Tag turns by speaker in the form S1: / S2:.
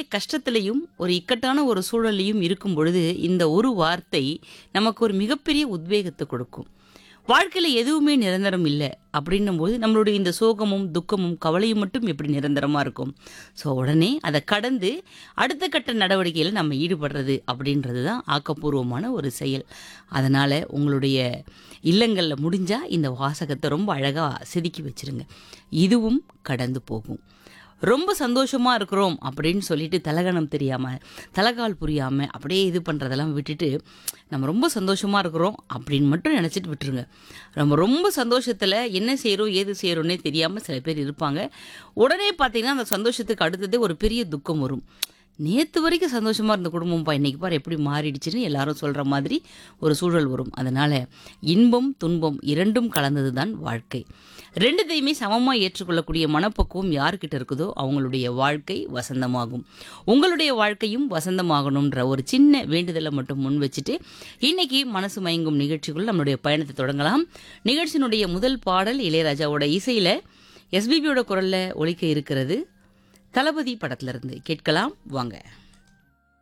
S1: கஷ்டத்திலையும் ஒரு இக்கட்டான ஒரு சூழலையும் இருக்கும் பொழுது இந்த ஒரு வார்த்தை நமக்கு ஒரு மிகப்பெரிய உத்வேகத்தை கொடுக்கும் வாழ்க்கையில் எதுவுமே நிரந்தரம் இல்லை அப்படின்னும் போது நம்மளுடைய இந்த சோகமும் துக்கமும் கவலையும் மட்டும் எப்படி நிரந்தரமாக இருக்கும் ஸோ உடனே அதை கடந்து அடுத்த கட்ட நடவடிக்கையில் நம்ம ஈடுபடுறது அப்படின்றது தான் ஆக்கப்பூர்வமான ஒரு செயல் அதனால் உங்களுடைய இல்லங்களில் முடிஞ்சால் இந்த வாசகத்தை ரொம்ப அழகாக செதுக்கி வச்சிருங்க இதுவும் கடந்து போகும் ரொம்ப சந்தோஷமாக இருக்கிறோம் அப்படின்னு சொல்லிட்டு தலகணம் தெரியாமல் தலகால் புரியாமல் அப்படியே இது பண்ணுறதெல்லாம் விட்டுட்டு நம்ம ரொம்ப சந்தோஷமாக இருக்கிறோம் அப்படின்னு மட்டும் நினச்சிட்டு விட்டுருங்க நம்ம ரொம்ப சந்தோஷத்தில் என்ன செய்கிறோம் ஏது செய்கிறோன்னே தெரியாமல் சில பேர் இருப்பாங்க உடனே பார்த்தீங்கன்னா அந்த சந்தோஷத்துக்கு அடுத்ததே ஒரு பெரிய துக்கம் வரும் நேற்று வரைக்கும் சந்தோஷமாக இருந்த குடும்பம்ப்பா இன்னைக்கு பாரு எப்படி மாறிடுச்சுன்னு எல்லாரும் சொல்கிற மாதிரி ஒரு சூழல் வரும் அதனால் இன்பம் துன்பம் இரண்டும் கலந்தது தான் வாழ்க்கை ரெண்டுத்தையுமே சமமாக ஏற்றுக்கொள்ளக்கூடிய மனப்பக்குவம் யார்கிட்ட இருக்குதோ அவங்களுடைய வாழ்க்கை வசந்தமாகும் உங்களுடைய வாழ்க்கையும் வசந்தமாகணுன்ற ஒரு சின்ன வேண்டுதலை மட்டும் முன் வச்சுட்டு இன்னைக்கு மனசு மயங்கும் நிகழ்ச்சிக்குள் நம்மளுடைய பயணத்தை தொடங்கலாம் நிகழ்ச்சியினுடைய முதல் பாடல் இளையராஜாவோட இசையில் எஸ்பிபியோட குரலில் ஒலிக்க இருக்கிறது தளபதி படத்துல இருந்து கேட்கலாம் வாங்க